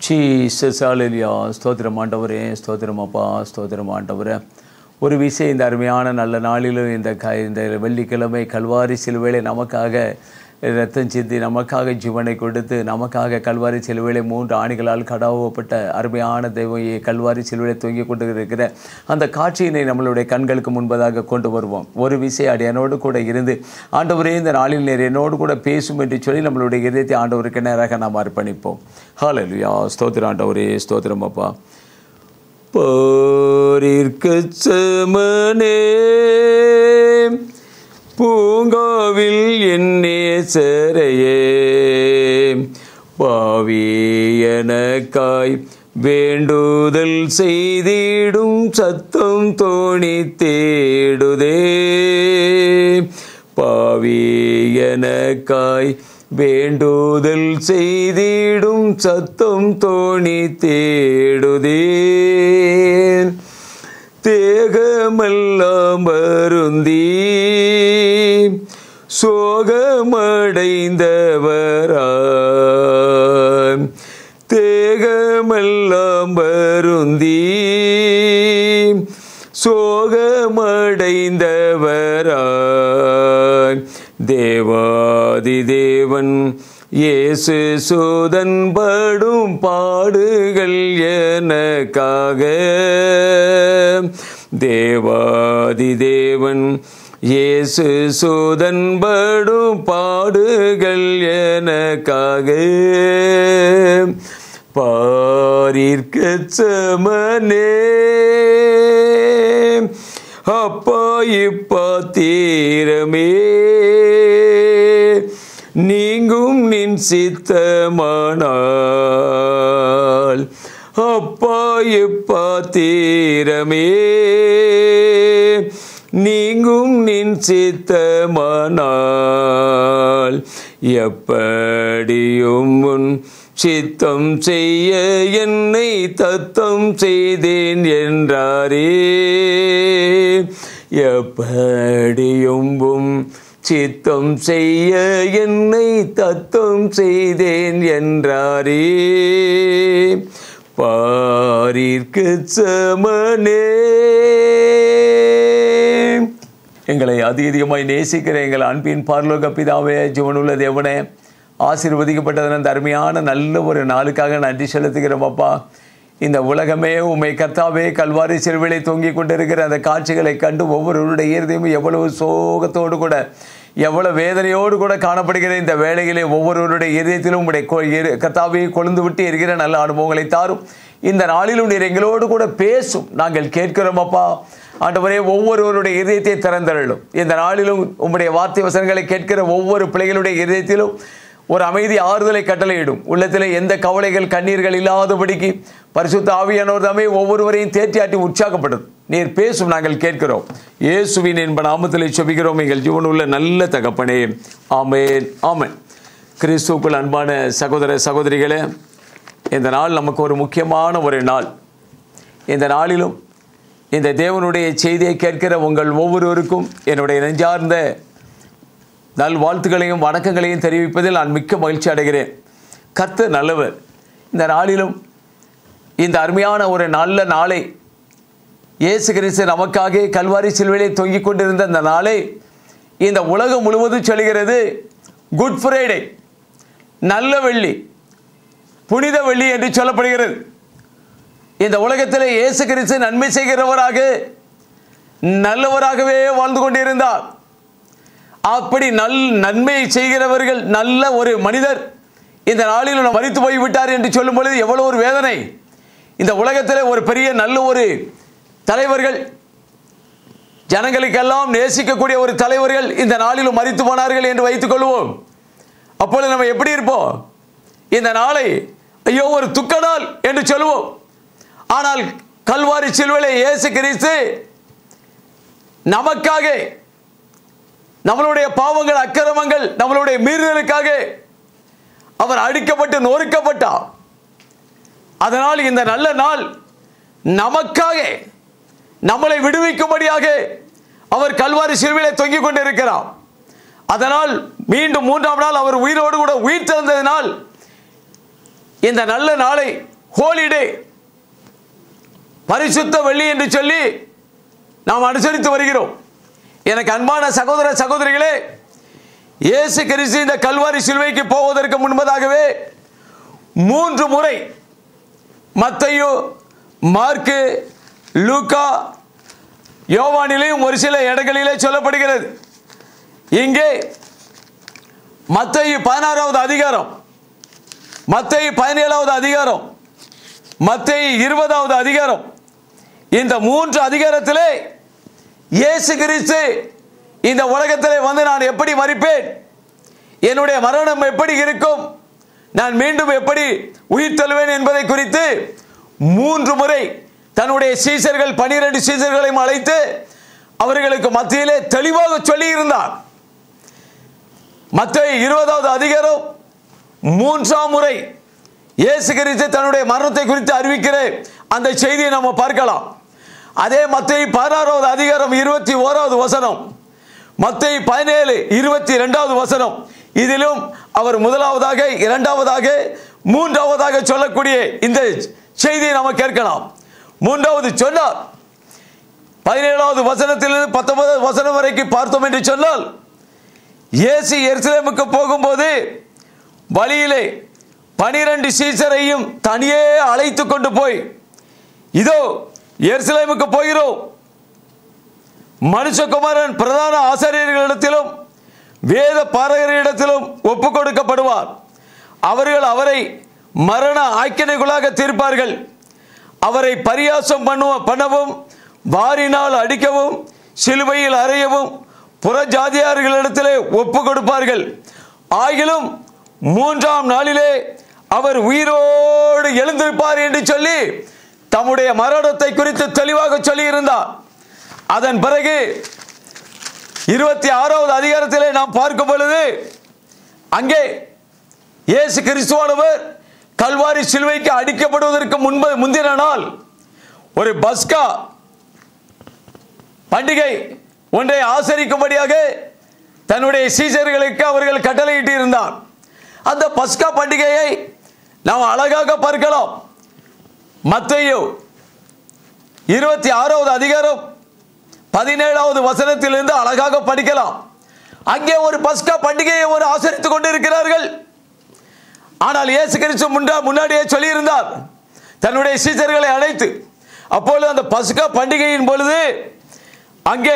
Jesus ஹalleluya ஸ்தோத்திரம் ஆண்டவரே ஸ்தோத்திரம் அப்பா ஸ்தோத்திரம் ஆண்டவரே ஒரு விஷயம் இந்த அருமையான நல்ல நாளிலும் இந்த க இந்த வெள்ளிக்கிழமை கல்வாரி சிலுவையிலே நமக்காக ரத்தம் சிந்தி நமக்காக ஜீவனை கொடுத்து நமக்காக கல்வாரி சிலுவையிலே மூன்று ஆணிகளால் கடாவப்பட்ட அருமையான தெய்வம் இ- கல்வாரி சிலுவையிலே தொங்கிக் கொண்டு இருக்கிற அந்த காட்சியினை நம்மளுடைய கண்களுக்கு முன்பதாக கொண்டு வருவோம் ஒரு விஷயம் அடி என்னோடு கூட இருந்து ஆண்டவரே இந்த நாளில் நேர் என்னோடு கூட பேசும் என்று சொல்லி நம்மளுடைய இதயத்தை ஆண்டவருக்கு நேராக நாம் அர்ப்பணிப்போம் ஹalleluya ஸ்தோத்திரம் ஆண்டவரே ஸ்தோத்திரம் அப்பா போரிற்குச் சமனே பூங்காவில் என் நேசரையே பாவி எனக்காய் வேண்டுதல் செய்திடும் சத்தம் தோணி தேடுதே பாவி எனக்காய் வேண்டுதல் செய்திடும் சத்தம் தோணி தேடுதே தேகமெல்லாம் வருந்தி சோகமடைந்தவராய் தேகமெல்லாம் வருந்தி சோகமடைந்தவராய் தேவாதி தேவன் இயேசு சூதன் படும் பாடுகள் எனக்காக தேவாதி தேவன் இயேசு சூதன் படும் பாடுகள் எனக்காக பாரிற்க சமனே அப்பா இப்பா தீரமே நீங்கும் நின் சித்தமானால் அப்பா இப்பா தீரமே நீங்கும் நின் சித்தமானால் எப்படியும் உன் சித்தம் செய்ய என்னை தத்தம் செய்தேன் என்றாரே எப்படியும் உம் சித்தம் செய்ய என்னை தத்தம் செய்தேன் என்றாரே பாரிற்கு சமனே எங்களை அதிகமாய் நேசிக்கிற எங்கள் அன்பின் பார்லோக பிதாவே ஜீவனுள்ள தேவனே ஆசீர்வதிக்கப்பட்டதன் அந்த அருமையான நல்ல ஒரு நாளுக்காக நன்றி செலுத்துகிறோம் அப்பா இந்த உலகமே உம்மை கர்த்தாவே கல்வாரி சிறுவிலை தொங்கிக் கொண்டிருக்கிற அந்த காட்சிகளை கண்டு ஒவ்வொருவருடைய இருதயமும் எவ்வளவு சோகத்தோடு கூட எவ்வளவு வேதனையோடு கூட காணப்படுகிற இந்த வேளையிலே ஒவ்வொருவருடைய இதயத்திலும் உங்களுடைய கொ- இரு- கர்த்தாவே கொழுந்து விட்டு இருக்கிற நல்ல அனுபவங்களை தாரும் இந்த நாளிலும் நீர் எங்களோடு கூட பேசும் நாங்கள் கேட்கிறோம் அப்பா ஆண்டவரே ஒவ்வொருவருடைய இதயத்தை திறந்தருளும் இந்த நாளிலும் உம்முடைய வார்த்தை வசனங்களை கேட்கிற ஒவ்வொரு பிள்ளைகளுடைய இதயத்திலும் ஒரு அமைதி ஆறுதலை கட்டளையிடும் உள்ளத்திலே எந்த கவலைகள் கண்ணீர்கள் இல்லாதபடிக்கு பரிசுத்த ஆவியானவர் தாமே ஒவ்வொருவரையும் தேற்றியாட்டி உற்சாகப்படும் நீர் பேசும் நாங்கள் கேட்கிறோம் இயேசுவின் என்ப நாமத்திலே செபிக்கிறோம் எங்கள் ஜீவனுள்ள நல்ல தகப்பனே ஆமேன் ஆமென் கிறிஸ்துவுக்குள் அன்பான சகோதர சகோதரிகளே இந்த நாள் நமக்கு ஒரு முக்கியமான ஒரு நாள் இந்த நாளிலும் இந்த தேவனுடைய செய்தியை கேட்கிற உங்கள் ஒவ்வொருவருக்கும் என்னுடைய நெஞ்சார்ந்த நல் வாழ்த்துக்களையும் வணக்கங்களையும் தெரிவிப்பதில் நான் மிக்க மகிழ்ச்சி அடைகிறேன் கர்த்தர் நல்லவர் இந்த நாளிலும் இந்த அருமையான ஒரு நல்ல நாளை இயேசு கிறிஸ்து நமக்காக கல்வாரி சிலுவையிலே தொங்கிக் கொண்டிருந்த அந்த நாளை இந்த உலகம் முழுவதும் சொல்கிறது குட் ஃப்ரைடே நல்ல வெள்ளி புனித வெள்ளி என்று சொல்லப்படுகிறது இந்த உலகத்தில் இயேசு கிறிஸ்து நன்மை செய்கிறவராக நல்லவராகவே வாழ்ந்து கொண்டிருந்தார் அப்படி நல் நன்மை செய்கிறவர்கள் நல்ல ஒரு மனிதர் இந்த நாளில் நாம் மறித்து போய் விட்டார் என்று சொல்லும் பொழுது எவ்வளவு ஒரு வேதனை இந்த உலகத்தில் ஒரு பெரிய நல்ல ஒரு தலைவர்கள் ஜனங்களுக்கெல்லாம் நேசிக்கக்கூடிய ஒரு தலைவர்கள் இந்த நாளிலும் மறித்து போனார்கள் என்று வைத்துக் கொள்வோம் அப்பொழுது நம்ம எப்படி இருப்போம் இந்த நாளை ஐயோ ஒரு துக்க நாள் என்று சொல்லுவோம் ஆனால் கல்வாரி சிலுவையிலே இயேசு கிறிஸ்து நமக்காக நம்மளுடைய பாவங்கள் அக்கிரமங்கள் நம்மளுடைய மீறுதலுக்காக அவர் அடிக்கப்பட்டு நொறுக்கப்பட்டார் அதனால் இந்த நல்ல நாள் நமக்காக நம்மளை விடுவிக்கும்படியாக அவர் கல்வாரி சிலுவையிலே தொங்கிக் கொண்டிருக்கிறார் அதனால் மீண்டும் மூன்றாம் நாள் அவர் உயிரோடு கூட உயிர் திறந்ததினால் இந்த நல்ல நாளை ஹோலிடே பரிசுத்த வெள்ளி என்று சொல்லி நாம் அனுசரித்து வருகிறோம் எனக்கு அன்பான சகோதர சகோதரிகளே இயேசு கிறிஸ்து இந்த கல்வாரி சிலுவைக்கு போவதற்கு முன்பதாகவே மூன்று முறை மத்தையு மார்க்கு லூக்கா யோவானிலையும் ஒரு சில இடங்களிலே சொல்லப்படுகிறது இங்கே மத்தையு பதினாறாவது அதிகாரம் மத்தையு பதினேழாவது அதிகாரம் மத்தையு இருபதாவது அதிகாரம் இந்த மூன்று அதிகாரத்திலே இயேசு கிறிஸ்து இந்த உலகத்திலே வந்து நான் எப்படி மறிப்பேன் என்னுடைய மரணம் எப்படி இருக்கும் நான் மீண்டும் எப்படி உயிர் தழுவேன் என்பதை குறித்து மூன்று முறை தன்னுடைய சீசர்கள் பனிரெண்டு சீசர்களையும் அழைத்து அவர்களுக்கு மத்தியிலே தெளிவாக சொல்லி இருந்தார் மத்திய இருபதாவது அதிகாரம் மூன்றாம் முறை இயேசு கிறிஸ்து தன்னுடைய மரணத்தை குறித்து அறிவிக்கிற அந்த செய்தியை நம்ம பார்க்கலாம் அதே மத்திய பதினாறாவது அதிகாரம் இருபத்தி ஓராவது வசனம் மத்திய பதினேழு இருபத்தி ரெண்டாவது வசனம் இதிலும் அவர் முதலாவதாக இரண்டாவதாக மூன்றாவதாக சொல்லக்கூடிய இந்த செய்தியை நாம் கேட்கலாம் மூன்றாவது சொன்னார் பதினேழாவது வசனத்திலிருந்து பத்தொன்பதாவது வசனம் வரைக்கும் பார்த்தோம் என்று சொன்னால் இயேசு எருசலேமுக்கு போகும்போது வழியிலே பனிரெண்டு சீசரையும் தனியே அழைத்து கொண்டு போய் இதோ எருசலேமுக்கு போகிறோம் மனுஷகுமாரன் பிரதான ஆசிரியர்களிடத்திலும் வேத பாரகரிடத்திலும் ஒப்பு கொடுக்கப்படுவார் அவர்கள் அவரை மரண ஆக்கினைக்குள்ளாக தீர்ப்பார்கள் அவரை பரியாசம் பண்ணுவ பண்ணவும் வாரினால் அடிக்கவும் சிலுவையில் அறையவும் புறஜாதியார்களிடத்திலே ஒப்பு கொடுப்பார்கள் ஆகிலும் மூன்றாம் நாளிலே அவர் உயிரோடு எழுந்திருப்பார் என்று சொல்லி தம்முடைய மரணத்தை குறித்து தெளிவாக சொல்லியிருந்தார் அதன் பிறகு இருபத்தி ஆறாவது அதிகாரத்திலே நாம் பார்க்கும் பொழுது அங்கே இயேசு கிறிஸ்துவானவர் கல்வாரி சிலுவைக்கு அடிக்கப்படுவதற்கு முன்பு முந்தின நாள் ஒரு பஸ்கா பண்டிகை ஒன்றை ஆசரிக்கும்படியாக தன்னுடைய சீசர்களுக்கு அவர்கள் கட்டளையிட்டு இருந்தார் அந்த பஸ்கா பண்டிகையை நாம் அழகாக பார்க்கலாம் மத்தையோ இருபத்தி ஆறாவது அதிகாரம் பதினேழாவது வசனத்திலிருந்து அழகாக படிக்கலாம் அங்கே ஒரு பஸ்கா பண்டிகையை ஒரு ஆசரித்துக் கொண்டிருக்கிறார்கள் ஆனால் இயேசு கிறிஸ்து முன்னா முன்னாடியே சொல்லியிருந்தார் தன்னுடைய சீசர்களை அழைத்து அப்பொழுது அந்த பஸ்கா பண்டிகையின் பொழுது அங்கே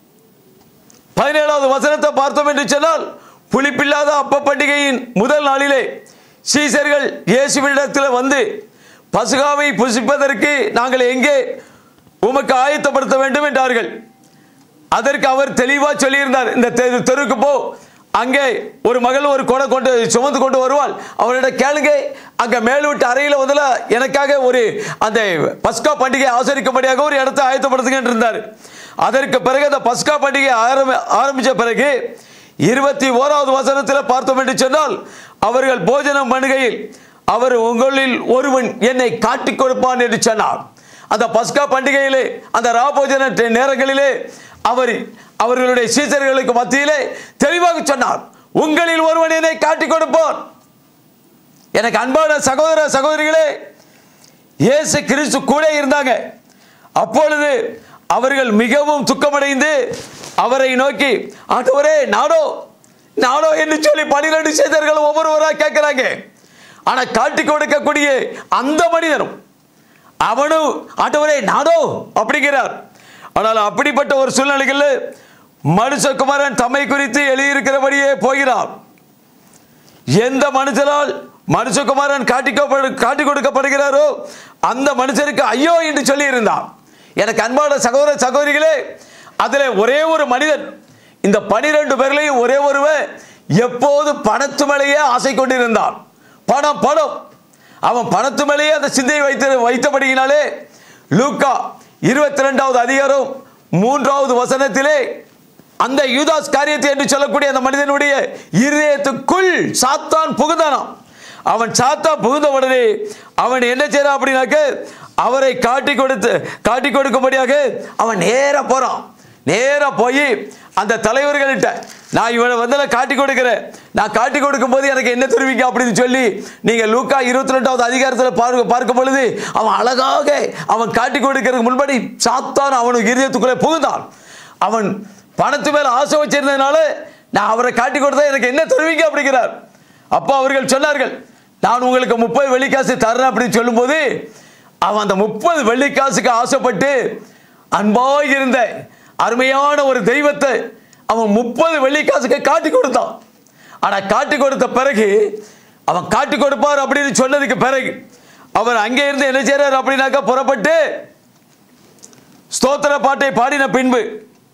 பதினேழாவது வசனத்தை பார்த்தோம் என்று சொன்னால் புளிப்பில்லாத அப்ப பண்டிகையின் முதல் நாளிலே சீசர்கள் இயேசுவிடத்தில் வந்து பசுகாவை புசிப்பதற்கு நாங்கள் எங்கே உமக்கு ஆயத்தப்படுத்த வேண்டும் என்றார்கள் அதற்கு அவர் தெளிவாக சொல்லியிருந்தார் இந்த தெரு- தெருவுக்கு போ அங்கே ஒரு மகள் ஒரு கொடை கொண்டு சுமந்து கொண்டு வருவாள் அவரிடம் கேளுங்க அங்கே மேல் வீட்டு அறையில் முதல்ல எனக்காக ஒரு அந்த பஸ்கா பண்டிகை ஆசரிக்கும்படியாக ஒரு இடத்தை ஆயத்தப்படுத்துங்க என்று இருந்தார் அதற்கு பிறகு அந்த பஸ்கா பண்டிகை ஆரம்பி ஆரம்பித்த பிறகு இருபத்தி ஓராவது வசனத்தில் பார்த்தோம் என்று சொன்னால் அவர்கள் போஜனம் பண்ணுகையில் அவர் உங்களில் ஒருவன் என்னை காட்டிக் கொடுப்பான் என்று சொன்னார் அந்த பஸ்கா பண்டிகையிலே அந்த ராபோஜன டே- நேரங்களிலே அவர் அவர்களுடைய சீசர்களுக்கு மத்தியிலே தெளிவாக சொன்னார் உங்களில் ஒருவன் என்னை காட்டிக் கொடுப்பான் எனக்கு அன்பான சகோதர சகோதரிகளே இயேசு கிறிஸ்து கூட இருந்தாங்க அப்பொழுது அவர்கள் மிகவும் துக்கமடைந்து அவரை நோக்கி ஆண்டவரே நாடோ நாடோ என்று சொல்லி பனிரெண்டு சீதர்கள் ஒவ்வொருவராக கேட்கிறாங்க ஆனா காட்டி கொடுக்கக்கூடிய அந்த மனிதனும் அவனும் ஆண்டவரே நாடோ அப்படிங்கிறார் ஆனால் அப்படிப்பட்ட ஒரு சூழ்நிலைகளில் மனுஷகுமாரன் தம்மை குறித்து எழுதியிருக்கிறபடியே போகிறார் எந்த மனுஷனால் மனுஷகுமாரன் காட்டிக்கப்படு காட்டி கொடுக்கப்படுகிறாரோ அந்த மனுஷருக்கு ஐயோ என்று சொல்லி இருந்தார் எனக்கு அன்பான சகோதர சகோதரிகளே அதில் ஒரே ஒரு மனிதன் இந்த பனிரெண்டு பேர்களையும் ஒரே ஒருவன் எப்போது பணத்து மேலேயே ஆசை கொண்டிருந்தான் பணம் பணம் அவன் பணத்து மேலேயே அந்த சிந்தையை வைத்து வைத்தபடியினாலே லூக்கா இருபத்தி ரெண்டாவது அதிகாரம் மூன்றாவது வசனத்திலே அந்த யூதாஸ் காரியத்தை என்று சொல்லக்கூடிய அந்த மனிதனுடைய இருதயத்துக்குள் சாத்தான் புகுந்தானாம் அவன் சாத்தான் புகுந்த உடனே அவன் என்ன செய்யறான் அப்படின்னாக்க அவரை காட்டி கொடுத்து காட்டி கொடுக்கும்படியாக அவன் நேரா போறான் நேரா போய் அந்த தலைவர்கள்ட்ட நான் இவனை வந்து நான் காட்டி கொடுக்கிறேன் நான் காட்டி கொடுக்கும் போது எனக்கு என்ன தெரிவிக்க அப்படின்னு சொல்லி நீங்க லூக்கா இருபத்தி ரெண்டாவது அதிகாரத்தில் பார்க்க பார்க்கும் பொழுது அவன் அழகாக அவன் காட்டி கொடுக்கிறதுக்கு முன்படி சாத்தான் அவனுக்கு இருதயத்துக்குள்ளே புகுந்தான் அவன் பணத்து மேல ஆசை வச்சிருந்ததுனால நான் அவரை காட்டி கொடுத்தா எனக்கு என்ன தெரிவிக்க அப்படிங்கிறார் அப்போ அவர்கள் சொன்னார்கள் நான் உங்களுக்கு முப்பது வெள்ளிக்காசு தரேன் அப்படின்னு சொல்லும்போது அவன் அந்த முப்பது வெள்ளிக்காசுக்கு ஆசைப்பட்டு அன்பாய் இருந்த அருமையான ஒரு தெய்வத்தை அவன் முப்பது வெள்ளிக்காசுக்கு காட்டி கொடுத்தான் ஆனா காட்டி கொடுத்த பிறகு அவன் காட்டி கொடுப்பார் அப்படின்னு சொன்னதுக்கு பிறகு அவர் அங்கே இருந்து என்ன செய்றார் அப்படின்னாக்கா புறப்பட்டு ஸ்தோத்திர பாட்டை பாடின பின்பு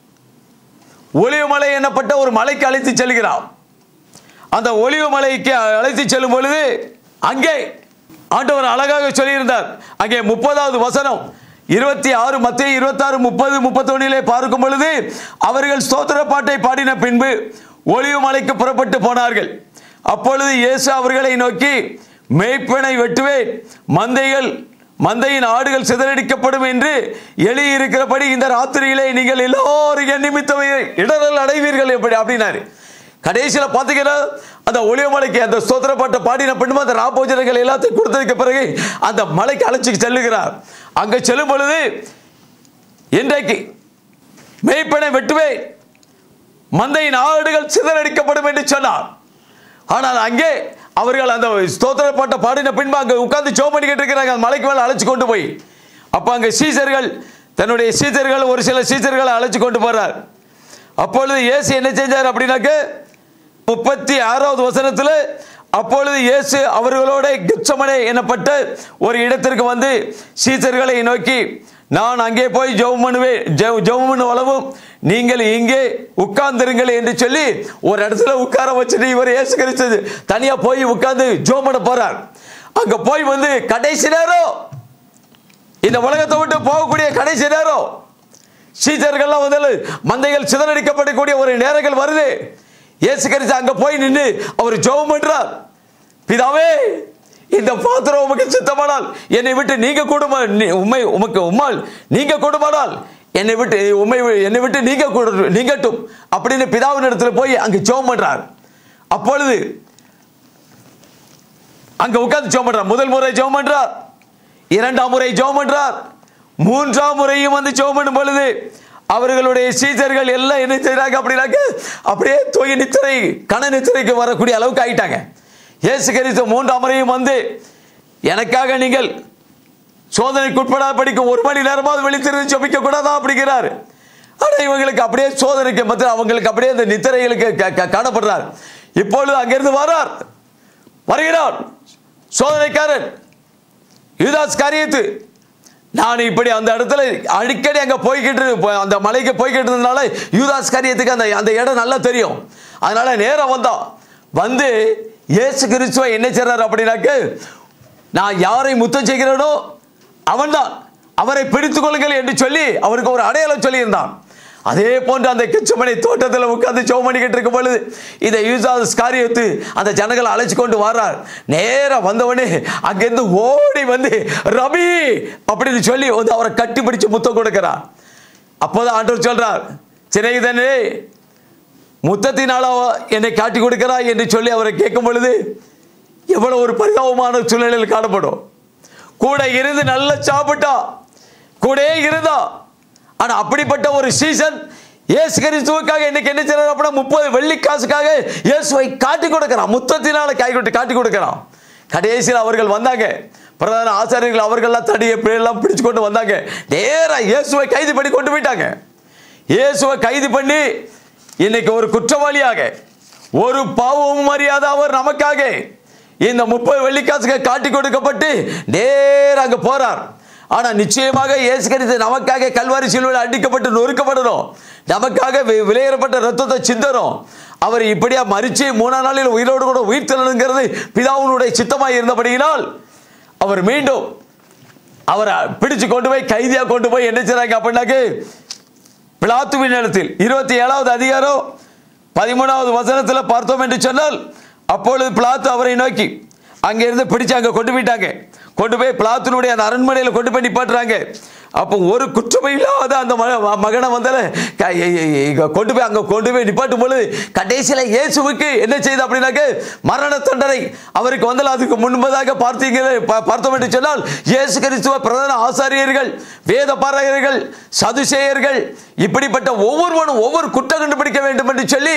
ஒளிவுமலை என்னப்பட்ட ஒரு மலைக்கு அழைத்து செல்கிறான் அந்த ஒளிவு மலைக்கு அழைத்து செல்லும் பொழுது அங்கே ஆண்டவர் அழகாக சொல்லியிருந்தார் அங்கே முப்பதாவது வசனம் இருபத்தி ஆறு மத்திய இருபத்தாறு முப்பது முப்பத்தொன்னிலே பார்க்கும் பொழுது அவர்கள் ஸ்தோத்திர பாட்டை பாடின பின்பு ஒளிவு மலைக்கு புறப்பட்டு போனார்கள் அப்பொழுது இயேசு அவர்களை நோக்கி மேய்ப்பனை வெட்டுவேன் மந்தைகள் மந்தையின் ஆடுகள் சிதறடிக்கப்படும் என்று எழுதியிருக்கிறபடி இந்த ராத்திரியிலே நீங்கள் எல்லோரும் என் நிமித்தம் இடரல் அடைவீர்கள் எப்படி அப்படின்னாரு கடைசியில் பார்த்தீங்கன்னா அந்த ஒளியமலைக்கு அந்த ஸ்தோத்திர பாட்டை பாடின பின்பு அந்த ராபோஜனங்கள் எல்லாத்தையும் கொடுத்ததுக்கு பிறகு அந்த மலைக்கு அழைச்சி செல்லுகிறார் அங்கே செல்லும் பொழுது இன்றைக்கு மேய்ப்பனை வெட்டுவேன் மந்தையின் ஆடுகள் சிதறடிக்கப்படும் என்று சொன்னார் ஆனால் அங்கே அவர்கள் அந்த ஸ்தோத்திர பாட்டை பாடின பின்பு அங்கே உட்கார்ந்து ஜோம் பண்ணிக்கிட்டு இருக்கிறாங்க அந்த மலைக்கு மேலே அழைச்சு கொண்டு போய் அப்போ அங்கே சீசர்கள் தன்னுடைய சீசர்கள் ஒரு சில சீசர்களை அழைச்சு கொண்டு போறார் அப்பொழுது இயேசு என்ன செஞ்சார் அப்படின்னாக்க முப்பத்தி ஆறாவது வசனத்தில் அப்பொழுது இயேசு அவர்களோட கெச்சமனே எனப்பட்ட ஒரு இடத்திற்கு வந்து சீசர்களை நோக்கி நான் அங்கே போய் ஜெபம் பண்ணுவேன் ஜெப- ஜெபம் பண்ண அளவும் நீங்கள் இங்கே உட்கார்ந்திருங்கள் என்று சொல்லி ஒரு இடத்துல உட்கார வச்சுட்டு இவர் இயேசு கிறிஸ்து தனியா போய் உட்கார்ந்து ஜெபம் பண்ண போறார் அங்க போய் வந்து கடைசி நேரம் இந்த உலகத்தை விட்டு போகக்கூடிய கடைசி நேரம் சீச்சர்கள்லாம் வந்து மந்தைகள் சிதறடிக்கப்படக்கூடிய ஒரு நேரங்கள் வருது இயேசு கிறிஸ்து அங்க போய் நின்று அவர் ஜெபம் பண்றார் பிதாவே இந்த பாத்திரம் உமக்கு சித்தமானால் என்னை விட்டு நீங்க கூடுமா நீ- உம்மை உமக்கு உம்மால் நீங்க கூடுமானால் என்னை விட்டு உண்மை என்னை விட்டு நீங்க கூடு நீங்கட்டும் அப்படின்னு பிதாவின் இடத்துல போய் அங்க ஜெபம் பண்றார் அப்பொழுது அங்க உட்கார்ந்து ஜெபம் பண்றார் முதல் முறை ஜெபம் பண்றார் இரண்டாம் முறை ஜெபம் பண்றார் மூன்றாம் முறையும் வந்து ஜெபம் பண்ணும் பொழுது அவர்களுடைய சீசர்கள் எல்லாம் என்ன செய்றாங்க அப்படின்னாக்க அப்படியே தூய நித்திரை கன நித்திரைக்கு வரக்கூடிய அளவுக்கு ஆயிட்டாங்க இயேசு கிறிஸ்து மூன்றாம் முறையும் வந்து எனக்காக நீங்கள் சோதனைக்குட்படாத படிக்கும் ஒரு மணி நேரமாவது வெளித்திருந்து ஜெபிக்க கூடாதா அப்படிங்கிறார் ஆனா இவங்களுக்கு அப்படியே சோதனைக்கு மத்தியில் அவங்களுக்கு அப்படியே அந்த நித்திரைகளுக்கு க- க- காணப்படுறார் இப்பொழுது அங்கிருந்து வரார் வருகிறார் சோதனைக்காரன் யூதாஸ் காரியத்து நான் இப்படி அந்த இடத்துல அடிக்கடி அங்க போய்கிட்டு போ- அந்த மலைக்கு போய்கிட்டு இருந்தனால யூதாஸ் காரியத்துக்கு அந்த அந்த இடம் நல்லா தெரியும் அதனால நேரம் வந்தான் வந்து இயேசு கிறிஸ்துவை என்ன செய்றார் அப்படின்னாக்க நான் யாரை முத்தம் செய்கிறேனோ அவன்தான் அவரை பிடித்துக் கொள்ளுங்கள் என்று சொல்லி அவருக்கு ஒரு அடையாளம் சொல்லியிருந்தான் அதே போன்று அந்த கிச்சமனை தோட்டத்தில் உட்கார்ந்து ஜெபம் பண்ணிக்கிட்டு இருக்கும் பொழுது இதை யூசாஸ் காரியத்து அந்த ஜனங்களை அழைச்சு கொண்டு வர்றார் நேரா வந்தவனே அங்கிருந்து ஓடி வந்து ரபி அப்படின்னு சொல்லி வந்து அவரை கட்டி பிடிச்சு முத்தம் கொடுக்கிறார் அப்போதான் ஆண்டவர் சொல்றார் சிநேகிதனே முத்தத்தினால என்னை காட்டி கொடுக்கிறாய் என்று சொல்லி அவரை கேட்கும் பொழுது எவ்வளவு ஒரு பரிதாபமான சூழ்நிலையில் காணப்படும் கூட இருந்து நல்லா சாப்பிட்டா கூடயே இருந்தா ஆனா அப்படிப்பட்ட ஒரு சீசன் இயேசு கிறிஸ்துவுக்காக இன்னைக்கு என்ன செய்யறாரு அப்படின்னா முப்பது வெள்ளி காசுக்காக இயேசுவை காட்டி கொடுக்கிறான் முத்தத்தினால காய் கொட்டு காட்டி கொடுக்கிறான் கடைசியில் அவர்கள் வந்தாங்க பிரதான ஆசாரியர்கள் அவர்கள்லாம் தடியை பிள்ளைலாம் பிடிச்சு கொண்டு வந்தாங்க நேரா இயேசுவை கைது பண்ணி கொண்டு போயிட்டாங்க இயேசுவை கைது பண்ணி இன்னைக்கு ஒரு குற்றவாளியாக ஒரு பாவமும் அறியாத அவர் நமக்காக இந்த முப்பது வெள்ளிக்காசுக்கு காட்டி கொடுக்கப்பட்டு நேரா அங்க போறார் ஆனா நிச்சயமாக இயேசு கிறிஸ்து நமக்காக கல்வாரி சிலுவையில் அடிக்கப்பட்டு நொறுக்கப்படணும் நமக்காக வி- விலையேறப்பட்ட ரத்தத்தை சிந்தரும் அவர் இப்படியா மறிச்சு மூணாம் நாளில் உயிரோடு கூட உயிர் தெழணுங்கிறது பிதாவுனுடைய சித்தமாக இருந்தபடியினால் அவர் மீண்டும் அவரை பிடிச்சு கொண்டு போய் கைதியா கொண்டு போய் என்ன செய்றாங்க அப்படின்னாக்கு பிளாத்துவின் இடத்தில் இருபத்தி ஏழாவது அதிகாரம் பதிமூணாவது வசனத்தில் பார்த்தோம் என்று சொன்னால் அப்பொழுது பிளாத்து அவரை நோக்கி அங்கிருந்து பிடிச்சு அங்கே கொண்டு போயிட்டாங்க கொண்டு போய் பிளாத்துனுடைய அந்த அரண்மனையில் கொண்டு போய் நிப்பாட்டுறாங்க அப்போ ஒரு குற்றமே இல்லாத அந்த மக- மகனை வந்து க- எ- எ- எ- கொண்டு போய் அங்கே கொண்டு போய் நிப்பாட்டும் பொழுது கடைசியில் இயேசுவுக்கு என்ன செய்யுது அப்படின்னாக்க மரண தண்டனை அவருக்கு வந்து அதுக்கு முன்பதாக பார்த்தீங்க பா- பார்த்தோம் என்று சொன்னால் இயேசு கிறிஸ்துவ பிரதான ஆசாரியர்கள் வேத பாரகர்கள் சதுசேயர்கள் இப்படிப்பட்ட ஒவ்வொருவனும் ஒவ்வொரு குற்றம் கண்டுபிடிக்க வேண்டும் என்று சொல்லி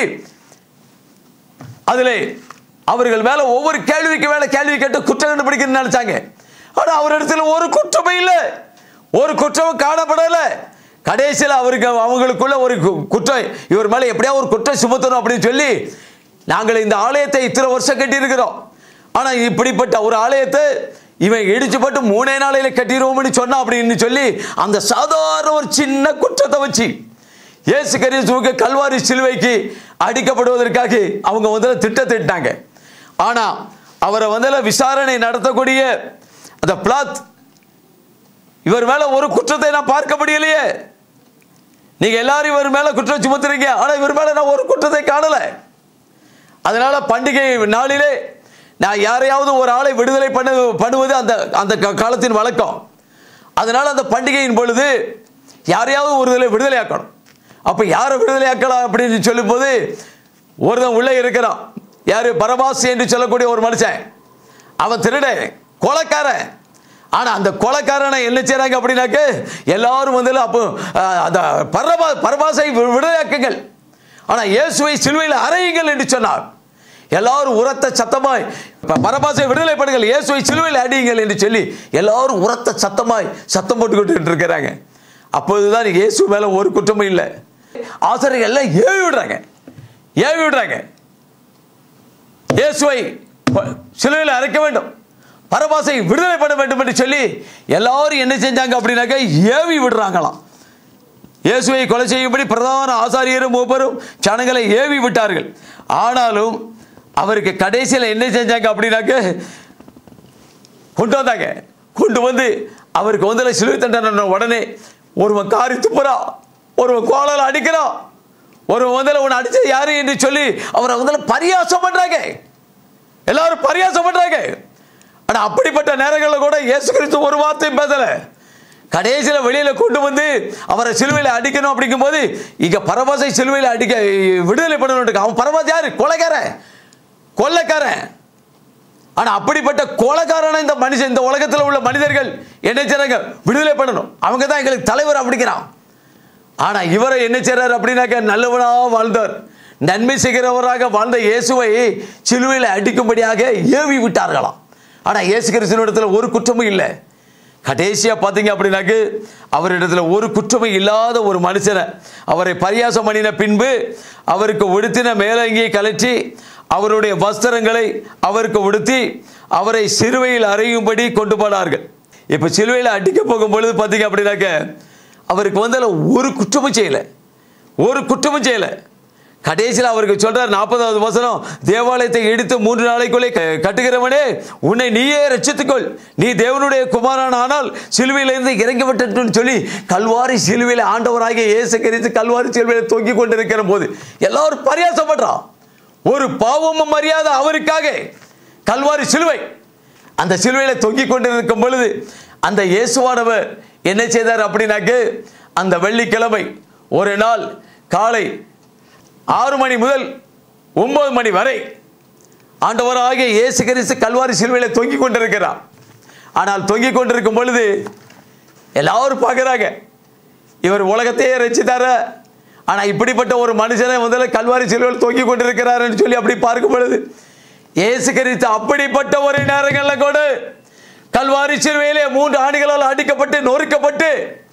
அதிலே அவர்கள் மேல ஒவ்வொரு கேள்விக்கு மேல கேள்வி கேட்டு குற்றம் கண்டுபிடிக்கணும்னு நினைச்சாங்க ஆனா அவரிடத்துல ஒரு குற்றமே இல்லை ஒரு குற்றமும் காணப்படல கடைசியில் அவருக்கு அவங்களுக்குள்ள ஒரு கு- குற்றம் இவர் மேல எப்படியா ஒரு குற்றம் சுமத்தணும் அப்படின்னு சொல்லி நாங்கள் இந்த ஆலயத்தை இத்தனை வருஷம் கட்டியிருக்கிறோம் ஆனா இப்படிப்பட்ட ஒரு ஆலயத்தை இவன் இடிச்சு போட்டு மூணே நாளையில கட்டிடுவோம்னு சொன்னா அப்படின்னு சொல்லி அந்த சாதாரண ஒரு சின்ன குற்றத்தை வச்சு இயேசு கிறிஸ்துவுக்கு கல்வாரி சிலுவைக்கு அடிக்கப்படுவதற்காக அவங்க வந்து திட்டத்திட்டாங்க ஆனா அவரை வந்து விசாரணை நடத்தக்கூடிய அந்த பிளாத் இவர் மேல ஒரு குற்றத்தை நான் பார்க்க முடியலையே நீங்க எல்லாரும் இவர் மேல குற்றம் சுமத்துறீங்க ஆனா இவர் மேல நான் ஒரு குற்றத்தை காணல அதனால பண்டிகை நாளிலே நான் யாரையாவது ஒரு ஆளை விடுதலை பண்ண பண்ணுவது அந்த அந்த கா- காலத்தின் வழக்கம் அதனால அந்த பண்டிகையின் பொழுது யாரையாவது ஒரு இதில் விடுதலையாக்கணும் அப்போ யாரை விடுதலையாக்கலாம் அப்படின்னு சொல்லும்போது ஒருத்தன் உள்ளே இருக்கிறான் யாரு பரபாசி என்று சொல்லக்கூடிய ஒரு மனுஷன் அவன் திருடன் கொலைக்காரன் ஆனா அந்த கொலைக்காரனை என்ன செய்றாங்க அப்படின்னாக்க எல்லாரும் வந்து அப்போ அஹ், அந்த பரபா பரபாசை வி- விடுதலையாக்குங்கள் ஆனா இயேசுவை சிலுவையில் அறையுங்கள் என்று சொன்னார் எல்லாரும் உரத்த சத்தமாய் ப- பரபாசை விடுதலை பண்ணுங்கள் இயேசுவை சிலுவையில் அடியுங்கள் என்று சொல்லி எல்லாரும் உரத்த சத்தமாய் சத்தம் போட்டுக்கிட்டு இருக்கிறாங்க அப்போதுதான் இயேசு மேல ஒரு குற்றமும் இல்லை ஆசிரியர்கள் எல்லாம் ஏவி விடுறாங்க ஏவி விடுறாங்க இயேசுவை ப- சிலுவையில் அரைக்க வேண்டும் பரபாசை விடுதலை பண்ண வேண்டும் என்று சொல்லி எல்லாரும் என்ன செஞ்சாங்க அப்படின்னாக்க ஏவி விடுறாங்களாம் இயேசுவை கொலை செய்யும்படி பிரதான ஆசாரியரும் மூப்பரும் ஜனங்களை ஏவி விட்டார்கள் ஆனாலும் அவருக்கு கடைசியில் என்ன செஞ்சாங்க அப்படின்னாக்க கொண்டு வந்தாங்க கொண்டு வந்து அவருக்கு வந்து சிலுவை தண்டனை உடனே ஒருவன் காரி துப்புறான் ஒருவன் கோலால் அடிக்கிறான் ஒருவன் வந்து உன்னை அடிச்சது யாரு என்று சொல்லி அவரை வந்து பரியாசம் பண்றாங்க எல்லாரும் பரியாசம் பண்றாங்க ஆனா அப்படிப்பட்ட நேரங்களில் கூட இயேசு கிறிஸ்து ஒரு வார்த்தையும் பேசல கடைசியில் வெளியில கொண்டு வந்து அவரை சிலுவையில் அடிக்கணும் அப்படிங்கும்போது இங்க பரபாசை சிலுவையில் அடிக்க விடுதலை பண்ணணும் அவன் பரபாஸ் யாரு கொலைக்காரன் கொள்ளைக்காரன் ஆனா அப்படிப்பட்ட கொலைக்காரனை இந்த மனுஷன் இந்த உலகத்தில் உள்ள மனிதர்கள் என்ன செய்றாங்க விடுதலை பண்ணணும் அவங்க தான் எங்களுக்கு தலைவர் அப்படிங்கிறான் ஆனா இவரை என்ன செய்றாரு அப்படின்னாக்க நல்லவனா வாழ்ந்தார் நன்மை செய்கிறவராக வாழ்ந்த இயேசுவை சிலுவையில் அடிக்கும்படியாக ஏவி விட்டார்களாம் ஆனா இயேசு கிறிஸ்துவனிடத்துல ஒரு குற்றமும் இல்லை கடைசியா பார்த்தீங்க அப்படின்னாக்கு அவரிடத்துல ஒரு குற்றமும் இல்லாத ஒரு மனுஷனை அவரை பரியாசம் பண்ணின பின்பு அவருக்கு உடுத்தின மேலங்கியை கலற்றி அவருடைய வஸ்திரங்களை அவருக்கு உடுத்தி அவரை சிலுவையில் அறையும்படி கொண்டு போனார்கள் இப்போ சிலுவையில் அடிக்க போகும் பொழுது பார்த்தீங்க அப்படின்னாக்க அவருக்கு வந்து அதுல ஒரு குற்றமும் செய்யலை ஒரு குற்றமும் செய்யலை கடைசியில் அவருக்கு சொல்றார் நாற்பதாவது வசனம் தேவாலயத்தை இடித்து மூன்று நாளைக்குள்ளே க- கட்டுகிறவனே உன்னை நீயே ரட்சித்துக்கொள் நீ தேவனுடைய குமாரன் ஆனால் சிலுவையிலிருந்து இறங்கி விட்டுன்னு சொல்லி கல்வாரி சிலுவையில் ஆண்டவராகிய இயேசு கிறிஸ்து கல்வாரி சிலுவையில் தொங்கிக் கொண்டிருக்கிற போது எல்லாரும் பரியாசப்படுறான் ஒரு பாவமும் மரியாதை அவருக்காக கல்வாரி சிலுவை அந்த சிலுவையில் தொங்கிக் கொண்டிருக்கும் பொழுது அந்த இயேசுவானவர் என்ன செய்தார் அப்படின்னாக்கு அந்த வெள்ளிக்கிழமை ஒரு நாள் காலை ஆறு மணி முதல் ஒன்பது மணி வரை ஆண்டவராகிய இயேசு கிறிஸ்து கல்வாரி சிலுவையில் தொங்கிக் கொண்டிருக்கிறார் ஆனால் தொங்கிக் கொண்டிருக்கும் பொழுது எல்லாரும் பார்க்குறாங்க இவர் உலகத்தையே ரசித்தார ஆனால் இப்படிப்பட்ட ஒரு மனுஷனை முதல்ல கல்வாரி சிலுவையில் தொங்கிக் கொண்டிருக்கிறாருன்னு சொல்லி அப்படி பார்க்கும் பொழுது இயேசு கிறிஸ்து அப்படிப்பட்ட ஒரு நேரங்களில் கூட கல்வாரி சிலுவையிலே மூன்று ஆணிகளால் அடிக்கப்பட்டு நொறுக்கப்பட்டு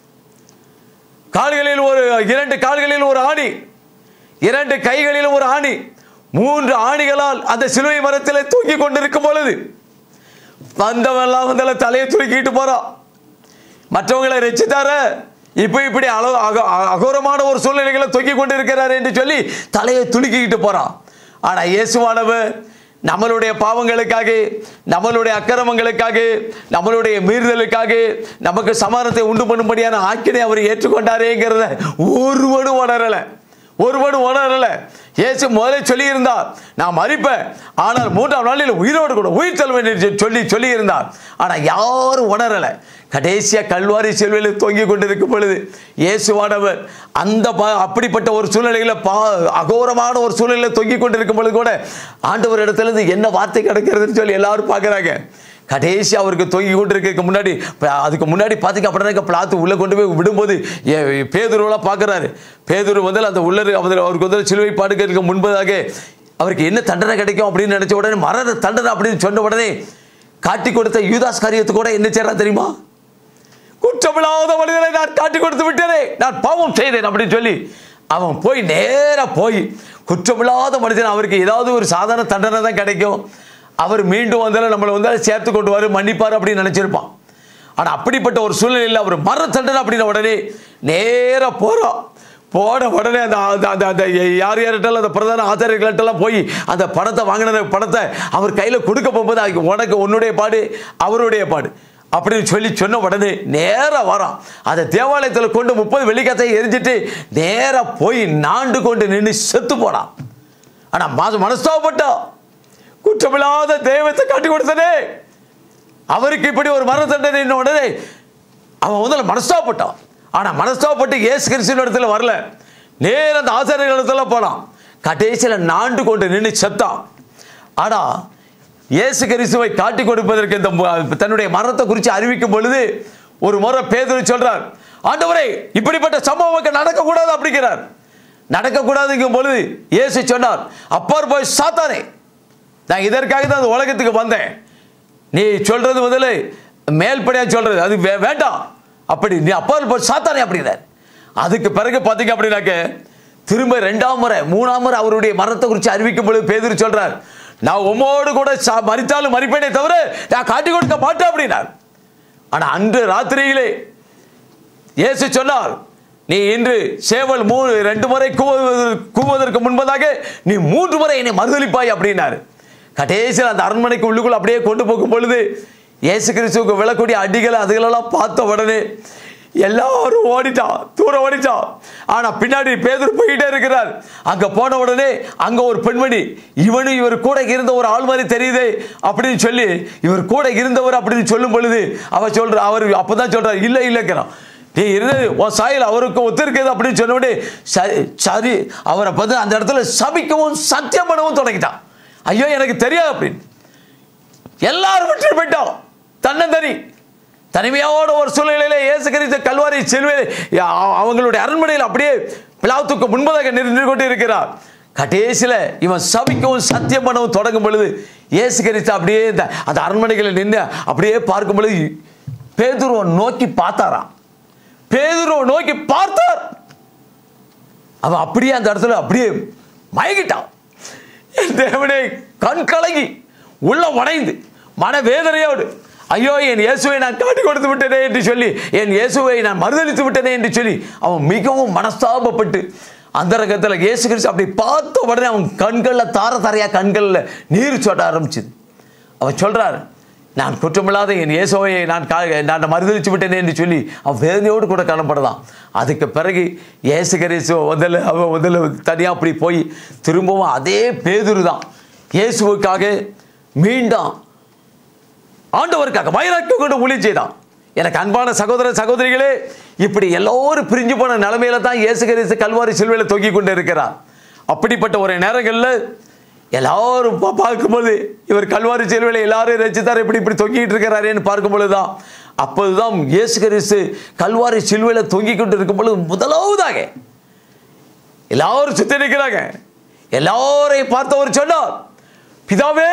கால்களில் ஒரு இரண்டு கால்களில் ஒரு ஆணி இரண்டு கைகளில் ஒரு ஆணி மூன்று ஆணிகளால் அந்த சிலுவை மரத்தில் தூக்கி கொண்டிருக்கும் பொழுது வந்தவெல்லாம் வந்து தலையை தூக்கிட்டு போறான் மற்றவங்களை ரசித்தார இப்போ இப்படி அளவு அக- அ- அகோரமான ஒரு சூழ்நிலைகளை தொங்கி கொண்டு இருக்கிறார் என்று சொல்லி தலையை துலுக்கிக்கிட்டு போறான் ஆனா இயேசுவானவர் நம்மளுடைய பாவங்களுக்காக நம்மளுடைய அக்கிரமங்களுக்காக நம்மளுடைய மீறுதலுக்காக நமக்கு சமாதானத்தை உண்டு பண்ணும்படியான ஆக்கினை அவர் ஏற்றுக்கொண்டாரேங்கிறத ஒருவனும் உணரலை ஒருவனும் உணரல இயேசு முதல்ல சொல்லியிருந்தார் நான் மறிப்பேன் ஆனால் மூன்றாம் நாளில் உயிரோடு கூட உயிர் தழுவேன் என்று சொல்லி சொல்லியிருந்தார் ஆனால் யாரும் உணரல கடைசியா கல்வாரி செல்வையில் தொங்கிக் கொண்டிருக்கும் பொழுது இயேசுவானவர் அந்த ப- அப்படிப்பட்ட ஒரு சூழ்நிலையில பா அகோரமான ஒரு சூழ்நிலையில் தொங்கிக் கொண்டிருக்கும் பொழுது கூட ஆண்டவர் இடத்துல இருந்து என்ன வார்த்தை கிடைக்கிறதுன்னு சொல்லி எல்லாரும் பார்க்குறாங்க கடைசி அவருக்கு தொங்கி கொண்டிருக்க முன்னாடி ப- அதுக்கு முன்னாடி பார்த்தீங்க அப்படின்னா பிளாத்து உள்ளே கொண்டு போய் விடும்போது ஏ- பேதுருவெல்லாம் பார்க்குறாரு பேதுரு வந்து அந்த உள்ளரு அவர் அவருக்கு வந்து சிலுவை பாடுக்கிறதுக்கு முன்பதாக அவருக்கு என்ன தண்டனை கிடைக்கும் அப்படின்னு நினைச்ச உடனே மரண தண்டனை அப்படின்னு சொன்ன உடனே காட்டி கொடுத்த யூதாஸ் காரியத்து கூட என்ன செய்யறா தெரியுமா குற்றமில்லாத மனிதனை நான் காட்டி கொடுத்து விட்டேனே நான் பாவம் செய்தேன் அப்படின்னு சொல்லி அவன் போய் நேரா போய் குற்றமில்லாத மனிதன் அவருக்கு ஏதாவது ஒரு சாதாரண தண்டனை தான் கிடைக்கும் அவர் மீண்டும் வந்தாலும் நம்மளை வந்தாலும் சேர்த்து கொண்டு வர மன்னிப்பார் அப்படின்னு நினைச்சிருப்பான் ஆனா அப்படிப்பட்ட ஒரு சூழ்நிலையில் அவர் மர தண்டனை அப்படின்ன உடனே நேரா போறோம் போன உடனே அந்த அந்த- அந்த அந்த யார் யார்கிட்டலாம் அந்த பிரதான ஆச்சாரியர்கள்ட்டெல்லாம் போய் அந்த பணத்தை வாங்கின பணத்தை அவர் கையில் கொடுக்க போகும்போது அதுக்கு உனக்கு உன்னுடைய பாடு அவருடைய பாடு அப்படின்னு சொல்லி சொன்ன உடனே நேரா வரான் அந்த தேவாலயத்தில் கொண்டு முப்பது வெள்ளிக்கத்தை எரிஞ்சிட்டு நேரா போய் நாண்டு கொண்டு நின்று செத்து போனான் ஆனா மாசம் மனஸ்தாபப்பட்டான் குற்றமில்லாத தெய்வத்தை காட்டி கொடுத்தனே அவருக்கு இப்படி ஒரு மரண தண்டனை இன்ன உடனே அவன் வந்து மனஸ்தாபப்பட்டான் ஆனா மனஸ்தாபப்பட்டு இயேசு கிறிஸ்துவின் இடத்துல வரல நேர அந்த ஆசாரியர்கள் இடத்துல போனான் கடைசியில் நாண்டு கொண்டு நின்று செத்தான் ஆனா இயேசு கிறிஸ்துவை காட்டி கொடுப்பதற்கு இந்த மு- தன்னுடைய மரணத்தை குறித்து அறிவிக்கும் பொழுது ஒரு முறை பேதுரு சொல்றார் ஆண்டவரே இப்படிப்பட்ட சம்பவம் நடக்கக்கூடாது அப்படிங்கிறார் நடக்கக்கூடாதுங்கும் பொழுது இயேசு சொன்னார் அப்பார் போய் சாத்தானே நான் இதற்காக தான் அந்த உலகத்துக்கு வந்தேன் நீ சொல்றது முதல்ல மேல்படியா சொல்றது அது வே- வேண்டாம் அப்படி நீ அப்பா போய் சாத்தானே அப்படின்னார் அதுக்கு பிறகு பார்த்தீங்க அப்படின்னாக்க திரும்ப ரெண்டாம் முறை மூணாம் முறை அவருடைய மரணத்தை குறித்து அறிவிக்கும் பொழுது பேதுரு சொல்றார் நான் உம்மோடு கூட சா- மரித்தாலும் மறிப்பேனே தவிர நான் காட்டி கொடுக்க மாட்டேன் அப்படின்னார் ஆனா அன்று ராத்திரியிலே இயேசு சொன்னார் நீ இன்று சேவல் மூணு ரெண்டு முறை கூவுவது- கூவுவதற்கு முன்பதாக நீ மூன்று முறை என்னை மறுதளிப்பாய் அப்படின்னாரு கடைசியில் அந்த அரண்மனைக்கு உள்ளுக்குள்ள அப்படியே கொண்டு போகும் பொழுது இயேசு கிறிஸ்துவுக்கு விழக்கூடிய அடிகளை அதுகளெல்லாம் பார்த்த உடனே எல்லாரும் ஓடிட்டான் தூரம் ஓடிட்டான் ஆனா பின்னாடி பேதர் போயிட்டே இருக்கிறார் அங்க போன உடனே அங்க ஒரு பெண்மணி இவனு இவர் கூட இருந்த ஒரு ஆள் மாதிரி தெரியுதே அப்படின்னு சொல்லி இவர் கூட இருந்தவர் அப்படின்னு சொல்லும் பொழுது அவ சொல்ற அவர் அப்பதான் சொல்றார் இல்ல இல்லைங்கிறான் நீ இருந்தது உன் சாயல் அவருக்கு ஒத்திருக்குது அப்படின்னு சொன்ன உடனே சரி சரி அவரை பார்த்து அந்த இடத்துல சபிக்கவும் சத்தியம் பண்ணவும் தொடங்கிட்டான் ஐயோ எனக்கு தெரியாது அப்படின்னு எல்லாரும் விட்டு போயிட்டோம் தன்னந்தனி தனிமையோட ஒரு சூழ்நிலையில இயேசு கிறிஸ்து கல்வாரி செல்வையில் அவங்களுடைய அரண்மனையில் அப்படியே பிளாத்துக்கு முன்பதாக நின்று கொண்டு இருக்கிறார் கடைசியில் இவன் சபிக்கவும் சத்தியம் பண்ணவும் தொடங்கும் பொழுது இயேசு கிறிஸ்து அப்படியே இந்த அந்த அரண்மனைகளில் நின்று அப்படியே பார்க்கும் பொழுது பேதுருவை நோக்கி பார்த்தாராம் பேதுருவை நோக்கி பார்த்தார் அவன் அப்படியே அந்த இடத்துல அப்படியே மயங்கிட்டான் என் தேவனே கண் கலங்கி உள்ள உடைந்து மன வேதனையோடு ஐயோ என் இயேசுவை நான் காட்டி கொடுத்து விட்டனே என்று சொல்லி என் இயேசுவை நான் மறுதளித்து விட்டனே என்று சொல்லி அவன் மிகவும் மனஸ்தாபப்பட்டு அந்த ரகத்தில் இயேசு கிறிஸ்து அப்படி பார்த்த உடனே அவன் கண்களில் தார தாரையா கண்களில் நீர் சொட்ட ஆரம்பிச்சுது அவன் சொல்றார் நான் குற்றமில்லாத என் இயேசுவை நான் கா நான் மறுதளித்து விட்டேனே என்று சொல்லி அவன் வேதனையோடு கூட காணப்படலாம் அதுக்கு பிறகு இயேசு கிறிஸ்து முதல்ல அவன் முதல்ல தனியாக அப்படி போய் திரும்பவும் அதே பேதுரு தான் இயேசுவுக்காக மீண்டும் ஆண்டவருக்காக வைராக்கியம் கொண்டு ஊழியம் செய்தான் எனக்கு அன்பான சகோதர சகோதரிகளே இப்படி எல்லோரும் பிரிஞ்சு போன நிலைமையில தான் இயேசு கிறிஸ்து கல்வாரி சிலுவையில் தொங்கிக் கொண்டு இருக்கிறார் அப்படிப்பட்ட ஒரு நேரங்களில் எல்லாரும் பா- பார்க்கும்போது இவர் கல்வாரி சிலுவையில் எல்லாரும் ரசித்தார் இப்படி இப்படி தொங்கிட்டு இருக்கிறாரேன்னு பார்க்கும் பொழுது தான் அப்போதுதான் இயேசு கிறிஸ்து கல்வாரி சிலுவையில் தொங்கிக் கொண்டு இருக்கும் பொழுது முதலாவதாக எல்லாரும் சுத்தி நிற்கிறாங்க எல்லாரையும் பார்த்தவர் சொன்னார் பிதாவே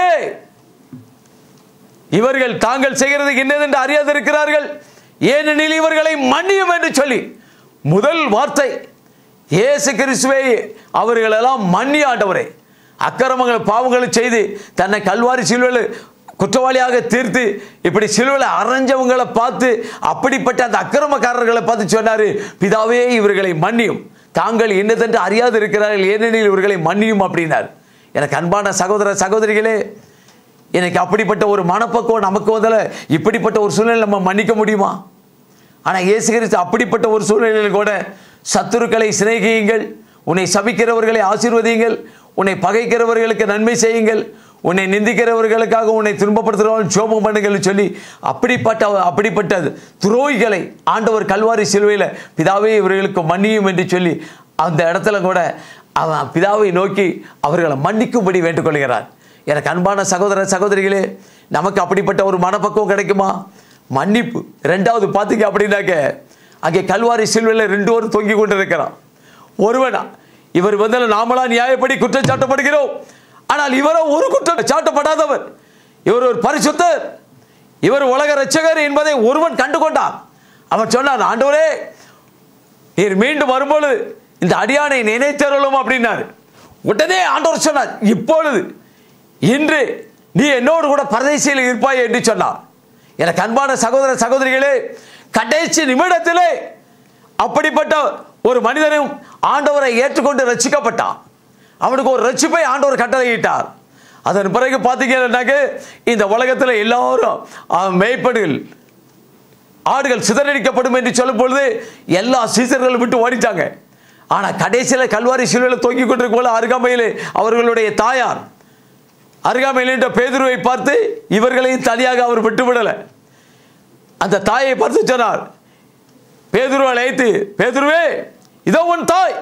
இவர்கள் தாங்கள் செய்கிறது என்னதென்று அறியாதிருக்கிறார்கள் ஏனெனில் இவர்களை மன்னியும் என்று சொல்லி முதல் வார்த்தை இயேசு கிறிஸ்துவை அவர்களெல்லாம் மன்னி ஆண்டவரே அக்கிரமங்கள் பாவங்களை செய்து தன்னை கல்வாரி சிலுவையில் குற்றவாளியாக தீர்த்து இப்படி சிலுவையில் அரைஞ்சவங்களை பார்த்து அப்படிப்பட்ட அந்த அக்கிரமக்காரர்களை பார்த்து சொன்னாரு பிதாவே இவர்களை மன்னியும் தாங்கள் என்னதென்று அறியாது இருக்கிறார்கள் ஏனெனில் இவர்களை மன்னியும் அப்படின்னார் எனக்கு அன்பான சகோதர சகோதரிகளே எனக்கு அப்படிப்பட்ட ஒரு மனப்பக்குவம் நமக்கு வந்தல இப்படிப்பட்ட ஒரு சூழ்நிலை நம்ம மன்னிக்க முடியுமா ஆனால் இயேசு கிறிஸ்து அப்படிப்பட்ட ஒரு சூழ்நிலையில் கூட சத்துருக்களை சிநேகியுங்கள் உன்னை சபிக்கிறவர்களை ஆசீர்வதியுங்கள் உன்னை பகைக்கிறவர்களுக்கு நன்மை செய்யுங்கள் உன்னை நிந்திக்கிறவர்களுக்காக உன்னை துன்பப்படுத்துகிறவர்கள் ஜோபம் பண்ணுங்கள்னு சொல்லி அப்படிப்பட்ட அப்படிப்பட்ட துரோகிகளை ஆண்டவர் கல்வாரி சிலுவையில் பிதாவே இவர்களுக்கு மன்னியும் என்று சொல்லி அந்த இடத்துல கூட அவன் பிதாவை நோக்கி அவர்களை மன்னிக்கும்படி வேண்டுகொள்கிறார் எனக்கு அன்பான சகோதர சகோதரிகளே நமக்கு அப்படிப்பட்ட ஒரு மனப்பக்குவம் கிடைக்குமா மன்னிப்பு ரெண்டாவது பார்த்தீங்க அப்படின்னாக்க அங்கே கல்வாரி சிலுவையில் ரெண்டு பேரும் தொங்கி கொண்டு இருக்கிறான் ஒருவனா இவர் வந்து நாமளா நியாயப்படி குற்றம் சாட்டப்படுகிறோம் ஆனால் இவரோ ஒரு குற்றம் சாட்டப்படாதவர் இவர் ஒரு பரிசுத்தர் இவர் உலக ரட்சகர் என்பதை ஒருவன் கண்டு கொண்டான் அவன் சொன்னான் ஆண்டவரே நீர் மீண்டும் வரும்பொழுது இந்த அடியானை நினைத்தருளும் அப்படின்னாரு உடனே ஆண்டவர் சொன்னார் இப்பொழுது இன்று நீ என்னோடு கூட பரதேசியில் இருப்பாய் என்று சொன்னார் எனக்கு அன்பான சகோதர சகோதரிகளே கடைசி நிமிடத்திலே அப்படிப்பட்ட ஒரு மனிதனும் ஆண்டவரை ஏற்றுக்கொண்டு ரட்சிக்கப்பட்டான் அவனுக்கு ஒரு ரட்சிப்பை ஆண்டவர் கட்டளையிட்டார் அதன் பிறகு பார்த்தீங்கன்னாக்க இந்த உலகத்தில் எல்லாரும் அவன் மேய்ப்படுகள் ஆடுகள் சிதறடிக்கப்படும் என்று சொல்லும் பொழுது எல்லா சீசர்களும் விட்டு ஓடிட்டாங்க ஆனால் கடைசியில் கல்வாரி சிலுவையில் தொங்கிக் கொண்டிருக்கும் போல அருகாமையில் அவர்களுடைய தாயார் அருகாமையில் என்ற பேதுருவை பார்த்து இவர்களையும் தனியாக அவர் விட்டுவிடலை அந்த தாயை பார்த்து சொன்னார் பேதுருவை அழைத்து பேதுருவே இதோ உன் தாய்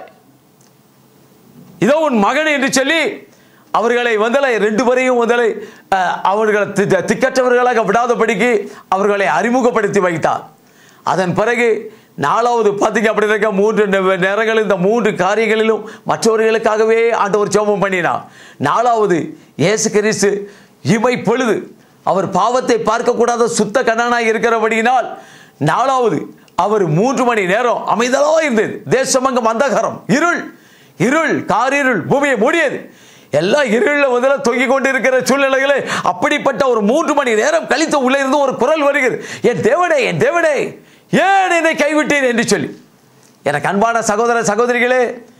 இதோ உன் மகன் என்று சொல்லி அவர்களை வந்தலை ரெண்டு பேரையும் வந்தலை அஹ், அவர்களை தி- திக்கற்றவர்களாக விடாதபடிக்கு அவர்களை அறிமுகப்படுத்தி வைத்தார் அதன் பிறகு நாலாவது பார்த்தீங்க அப்படி இருக்க மூன்று நெ- நேரங்கள் இந்த மூன்று காரியங்களிலும் மற்றவர்களுக்காகவே ஆண்டவர் ஜெபம் பண்ணினார் நாலாவது இயேசு கிறிஸ்து இமை பொழுது அவர் பாவத்தை பார்க்கக்கூடாத சுத்த கண்ணனாய் இருக்கிறபடியினால் நாலாவது அவர் மூன்று மணி நேரம் அமைதலோ இருந்தது தேசமங்கம் அந்தகாரம் இருள் இருள் காரிருள் பூமியை மூடியது எல்லாம் இருளில் முதல்ல தொங்கிக் கொண்டிருக்கிற சூழ்நிலைகளே அப்படிப்பட்ட ஒரு மூன்று மணி நேரம் கழித்து உள்ளே இருந்து ஒரு குரல் வருகிறது என் தேவனே என் தேவனே ஏன் என்னை கைவிட்டேன் என்று சொல்லி எனக்கு அன்பான சகோதர சகோதரிகளே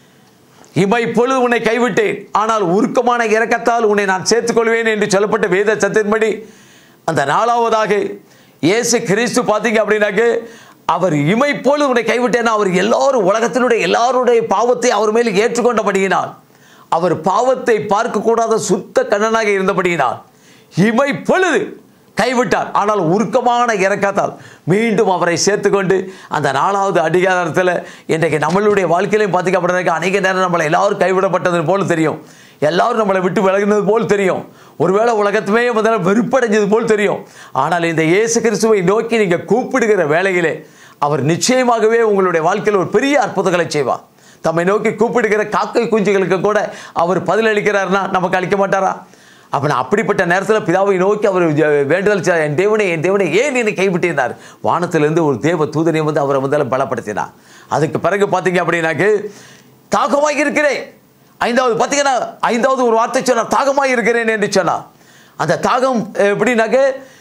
இமை பொழுது உன்னை கைவிட்டேன் ஆனால் உருக்கமான இரக்கத்தால் உன்னை நான் சேர்த்துக்கொள்வேன் என்று சொல்லப்பட்ட வேத சத்தின்படி அந்த நாலாவதாக இயேசு கிறிஸ்து பார்த்தீங்க அப்படின்னாக்க அவர் இமை பொழுது உன்னை கைவிட்டேன்னா அவர் எல்லாரும் உலகத்தினுடைய எல்லாருடைய பாவத்தை அவர் மேல் ஏற்றுக்கொண்டபடியினால் அவர் பாவத்தை பார்க்கக்கூடாத சுத்த கண்ணனாக இருந்தபடியினால் இமை பொழுது கைவிட்டார் ஆனால் உருக்கமான இறக்கத்தால் மீண்டும் அவரை சேர்த்துக்கொண்டு அந்த நாலாவது அதிகாரத்தில் இன்றைக்கு நம்மளுடைய வாழ்க்கையிலையும் பார்த்திங்க அப்படின்னாக்க அநேக நேரம் நம்மளை எல்லாரும் கைவிடப்பட்டது போல் தெரியும் எல்லாரும் நம்மளை விட்டு விலகினது போல் தெரியும் ஒருவேளை உலகத்துமே முதல்ல வெறுப்படைஞ்சது போல் தெரியும் ஆனால் இந்த இயேசு கிறிஸ்துவை நோக்கி நீங்கள் கூப்பிடுகிற வேளையிலே அவர் நிச்சயமாகவே உங்களுடைய வாழ்க்கையில் ஒரு பெரிய அற்புதங்களை செய்வார் தம்மை நோக்கி கூப்பிடுகிற காக்கை குஞ்சுகளுக்கு கூட அவர் பதிலளிக்கிறார்னா நமக்கு அளிக்க மாட்டாரா அப்போ நான் அப்படிப்பட்ட நேரத்தில் பிதாவை நோக்கி அவர் ஜ- வேண்டுதல் செய்தார். என் தேவனே என் தேவனே ஏன் என்னை கைவிட்டிருந்தார் வானத்திலிருந்து ஒரு தேவ தூதனை வந்து அவரை முதல்ல பலப்படுத்தினார் அதுக்கு பிறகு பார்த்தீங்க அப்படின்னாக்கு தாகமாக இருக்கிறேன் ஐந்தாவது பார்த்தீங்கன்னா ஐந்தாவது ஒரு வார்த்தை சொன்னார் தாகமாக இருக்கிறேன் என்று சொன்னார் அந்த தாகம் எப்படின்னாக்க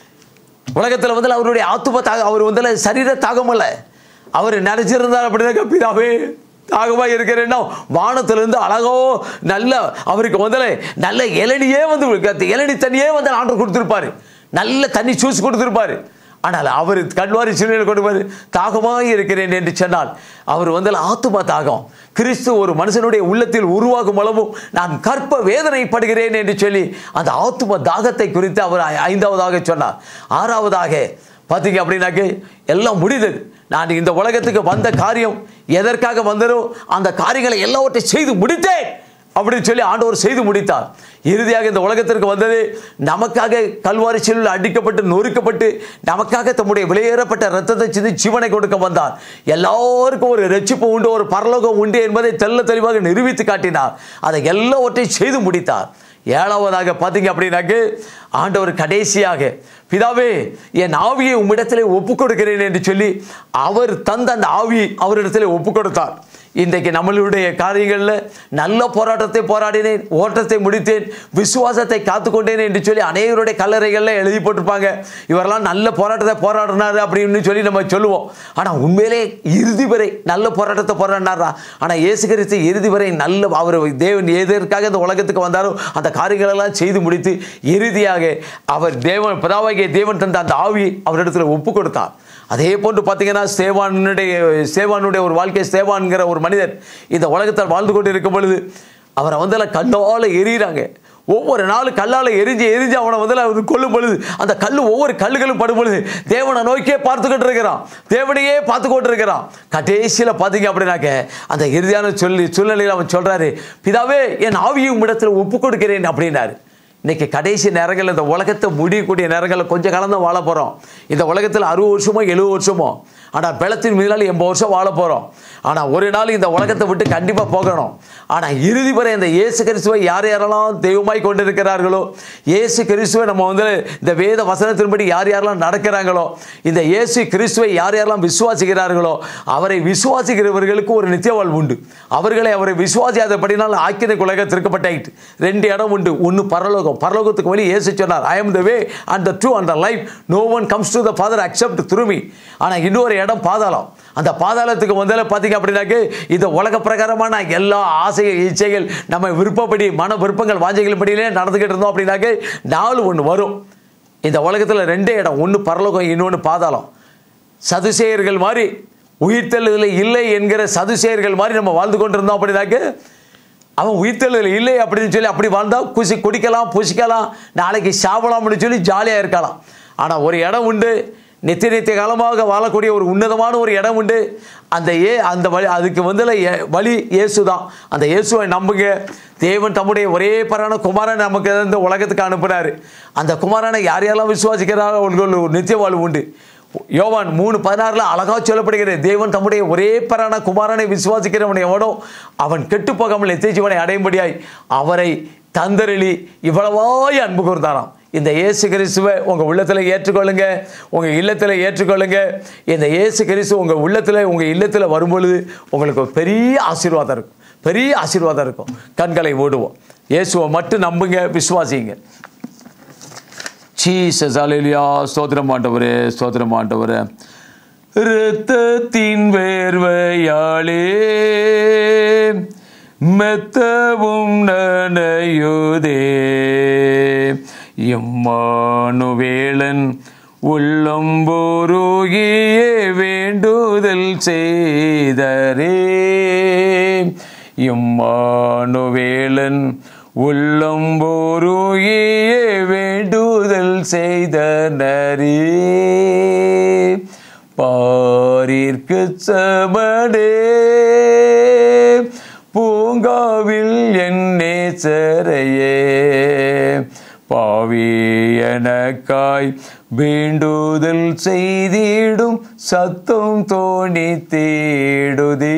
உலகத்தில் வந்து அவருடைய ஆத்தும தாக அவர் வந்து சரீர தாகம் அல்ல அவர் நினைச்சிருந்தார் அப்படின்னாக்க பிதாவே தாகமாக இருக்கிறேன்னா வானத்திலிருந்து அழகோ நல்ல அவருக்கு முதல்ல நல்ல இளநியே வந்து இளநி தண்ணியே வந்து ஆண்டர் கொடுத்துருப்பாரு நல்ல தண்ணி சூஸ் கொடுத்துருப்பாரு ஆனால் அவர் கல்வாரி சிலுவையில் கொண்டு போய் தாகமாக இருக்கிறேன் என்று சொன்னால் அவர் வந்து ஆத்தும தாகம் கிறிஸ்து ஒரு மனுஷனுடைய உள்ளத்தில் உருவாகும் அளவும் நான் கற்ப வேதனைப்படுகிறேன் என்று சொல்லி அந்த ஆத்தும தாகத்தை குறித்து அவர் ஐ- ஐந்தாவதாக சொன்னார் ஆறாவதாக பார்த்தீங்க அப்படின்னாக்க எல்லாம் முடிந்தது நான் இந்த உலகத்துக்கு வந்த காரியம் எதற்காக வந்தனோ அந்த காரியங்களை எல்லாவற்றையும் செய்து முடித்தேன் அப்படின்னு சொல்லி ஆண்டவர் செய்து முடித்தார் இறுதியாக இந்த உலகத்திற்கு வந்தது நமக்காக கல்வாரி சிலுவையில் அடிக்கப்பட்டு நொறுக்கப்பட்டு நமக்காக தம்முடைய விலையேறப்பட்ட ரத்தத்தை சிந்தி ஜீவனை கொடுக்க வந்தார் எல்லாருக்கும் ஒரு ரட்சிப்பு உண்டு ஒரு பரலோகம் உண்டு என்பதை தெள்ள தெளிவாக நிரூபித்து காட்டினார் அதை எல்லாவற்றையும் செய்து முடித்தார் ஏழாவதாக பார்த்தீங்க அப்படின்னாக்க ஆண்டவர் கடைசியாக பிதாவே என் ஆவியை உம்மிடத்திலே ஒப்புக் கொடுக்கிறேன் என்று சொல்லி அவர் தந்த அந்த ஆவியை அவரிடத்திலே ஒப்புக் கொடுத்தார் இன்றைக்கு நம்மளுடைய காரியங்களில் நல்ல போராட்டத்தை போராடினேன் ஓட்டத்தை முடித்தேன் விசுவாசத்தை காத்துக்கொண்டேன் என்று சொல்லி அநேகருடைய கல்லறைகளில் எழுதி போட்டிருப்பாங்க இவரெல்லாம் நல்ல போராட்டத்தை போராடினாரு அப்படின்னு சொல்லி நம்ம சொல்லுவோம் ஆனால் உண்மையிலே இறுதி வரை நல்ல போராட்டத்தை போராடினாரா ஆனால் இயேசு கிறிஸ்து இறுதி வரை நல்ல அவர் தேவன் எதற்காக இந்த உலகத்துக்கு வந்தாரோ அந்த காரியங்களெல்லாம் செய்து முடித்து இறுதியாக அவர் தேவன் பிதாவாகிய தேவன் தந்த அந்த ஆவியை அவரிடத்தில் ஒப்பு கொடுத்தார் அதே போன்று பார்த்தீங்கன்னா சேவானுடைய சேவானுடைய ஒரு வாழ்க்கை சேவான்கிற ஒரு மனிதர் இந்த உலகத்தில் வாழ்ந்து கொண்டு இருக்கும் பொழுது அவரை வந்து கண்ணால் எரியிறாங்க ஒவ்வொரு நாளும் கல்லால் எரிஞ்சு எரிஞ்சு அவனை முதல்ல அவர் கொல்லும் பொழுது அந்த கல் ஒவ்வொரு கல்லுகளும் படும் பொழுது தேவனை நோக்கியே பார்த்துக்கிட்டு இருக்கிறான் தேவனையே பார்த்து கொண்டு இருக்கிறான் கடைசியில் பார்த்தீங்க அப்படின்னாக்க அந்த இறுதியான சொல்லி சூழ்நிலையில் அவன் சொல்றாரு பிதாவே என் ஆவியும் இடத்துல ஒப்பு கொடுக்கிறேன் அப்படின்னாரு இன்னைக்கு கடைசி நேரங்கள் இந்த உலகத்தை முடியக்கூடிய நேரங்களில் கொஞ்சம் காலம் தான் வாழ போகிறோம் இந்த உலகத்தில் அறுபது வருஷமோ எழுபது வருஷமோ ஆனால் பலத்தின் மீதால் எண்பது வருஷம் வாழ போகிறோம் ஆனால் ஒரு நாள் இந்த உலகத்தை விட்டு கண்டிப்பாக போகணும் ஆனால் இறுதி வரை இந்த இயேசு கிறிஸ்துவை யார் யாரெல்லாம் தெய்வமாய் கொண்டிருக்கிறார்களோ இயேசு கிறிஸ்துவை நம்ம வந்து இந்த வேத வசனத்தின்படி யார் யாரெல்லாம் நடக்கிறாங்களோ இந்த இயேசு கிறிஸ்துவை யார் யாரெல்லாம் விசுவாசிக்கிறார்களோ அவரை விசுவாசிக்கிறவர்களுக்கு ஒரு நித்திய வாழ்வு உண்டு அவர்களை அவரை விசுவாசியாதபடினால் ஆக்கினை உலக திருக்கப்பட்டாயிட்டு ரெண்டு இடம் உண்டு ஒன்று பரலோகம் பரலோகத்துக்கு வழி இயேசு சொன்னார் I am the way and the true and the life no one comes to the father except through me ஆனால் இன்னொரு இடம் பாதாளம் அந்த பாதாளத்துக்கு முதல்ல பார்த்தீங்க அப்படின்னாக்க இந்த உலக பிரகாரமான எல்லா ஆசை இச்சைகள் நம்ம விருப்பப்படி மன விருப்பங்கள் வாஞ்சைகள் படியிலே நடந்துக்கிட்டு இருந்தோம் அப்படின்னாக்க நாலு ஒன்று வரும் இந்த உலகத்தில் ரெண்டே இடம் ஒன்று பரலோகம் இன்னொன்று பாதாளம் சதுசேயர்கள் மாதிரி உயிர்த்தெழுதல் இல்லை என்கிற சதுசேயர்கள் மாதிரி நம்ம வாழ்ந்து கொண்டிருந்தோம் அப்படின்னாக்க அவன் உயிர்த்தெழுதல் இல்லை அப்படின்னு சொல்லி அப்படி வாழ்ந்தால் குசி குடிக்கலாம் புசிக்கலாம் நாளைக்கு சாப்பிடலாம்னு சொல்லி ஜாலியாக இருக்கலாம் ஆனால் ஒரு இடம் உண்டு நித்திய நித்திய காலமாக வாழக்கூடிய ஒரு உன்னதமான ஒரு இடம் உண்டு அந்த ஏ அந்த வழி அதுக்கு வந்து வழி இயேசு தான் அந்த இயேசுவை நம்புங்க தேவன் தம்முடைய ஒரே பரான குமாரன் நமக்கு இந்த உலகத்துக்கு அனுப்புனார் அந்த குமாரனை யார் யாரெல்லாம் விசுவாசிக்கிறாரோ அவங்களுக்கு ஒரு நித்திய வாழ்வு உண்டு யோவான் மூணு பதினாறுல அழகா சொல்லப்படுகிறது தேவன் தம்முடைய ஒரே பரான குமாரனை விசுவாசிக்கிறவனை எவனோ அவன் கெட்டு போகாமல் எத்தேஜீவனை அடையும்படியாய் அவரை தந்தரளி இவ்வளவாய் அன்பு கூர்ந்தாராம் இந்த இயேசு கிறிஸ்துவை உங்கள் உள்ளத்தில் ஏற்றுக்கொள்ளுங்க உங்கள் இல்லத்தில் ஏற்றுக்கொள்ளுங்க இந்த இயேசு கிறிஸ்து உங்கள் உள்ளத்தில் உங்கள் இல்லத்தில் வரும்பொழுது உங்களுக்கு ஒரு பெரிய ஆசீர்வாதம் இருக்கும் பெரிய ஆசீர்வாதம் இருக்கும் கண்களை ஓடுவோம் இயேசுவை மட்டும் நம்புங்க விசுவாசிங்க ஜீசஸ் அலையிலியா ஸ்தோத்திரம் ஆண்டவரே ஸ்தோத்திரம் ஆண்டவரே இரத்தத்தின் வேர்வையாளே மெத்தவும் நனையுதே எம்மானுவேளன் உள்ளம்போருகியே வேண்டுதல் செய்தரே எம்மானுவேளன் உள்ளம்போருகியே வேண்டுதல் செய்தனரே பாரிற்கு சமடே பூங்காவில் என்னே சரையே பாவி எனக்காய் வேண்டுதல் செய்திடும் சத்தம் தோணி தேடுதே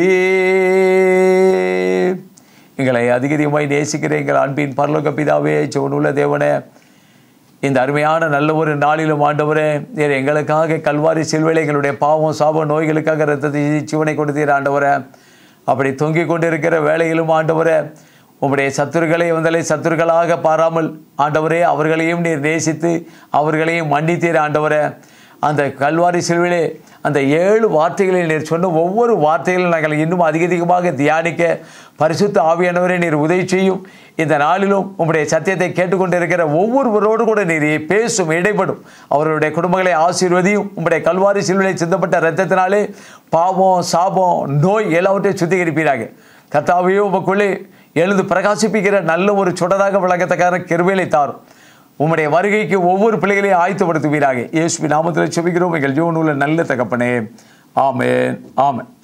எங்களை அதிகதிகமாய் நேசிக்கிற எங்கள் அன்பின் பரலோக பிதாவே சிவனுள்ள தேவனே இந்த அருமையான நல்ல ஒரு நாளிலும் ஆண்டவரே நீர் எங்களுக்காக கல்வாரி சில்வேலை எங்களுடைய பாவம் சாபம் நோய்களுக்காக ரத்தத்தை சிவனை கொடுத்தீர் ஆண்டவரே அப்படி தொங்கிக் கொண்டிருக்கிற வேலையிலும் ஆண்டவரே உம்முடைய சத்துருக்களை வந்தலை சத்துருக்களாக பாராமல் ஆண்டவரே அவர்களையும் நீர் நேசித்து அவர்களையும் மன்னித்தீர் ஆண்டவரே அந்த கல்வாரி சிலுவிலே அந்த ஏழு வார்த்தைகளை நீர் சொன்ன ஒவ்வொரு வார்த்தைகளும் நாங்கள் இன்னும் அதிக அதிகமாக தியானிக்க பரிசுத்த ஆவியானவரை நீர் உதவி செய்யும் இந்த நாளிலும் உம்முடைய சத்தியத்தை கேட்டுக்கொண்டிருக்கிற ஒவ்வொருவரோடு கூட நீர் பேசும் இடைப்படும் அவர்களுடைய குடும்பங்களை ஆசீர்வதியும் உம்முடைய கல்வாரி சிலுவிலை சிந்தப்பட்ட இரத்தத்தினாலே பாவம் சாபம் நோய் எல்லாவற்றையும் சுத்திகரிப்பீராக கத்தாவையும் உமக்குள்ளே எழுந்து பிரகாசிப்பிக்கிற நல்ல ஒரு சுடராக விளக்கத்தக்கான கிருவேலை தாரும் உம்முடைய வருகைக்கு ஒவ்வொரு பிள்ளைகளையும் ஆயத்தப்படுத்துவீராக இயேசுவி நாமத்தில் செபிக்கிறோம் எங்கள் ஜீவனுள்ள நல்ல தகப்பனே ஆமென் ஆமென்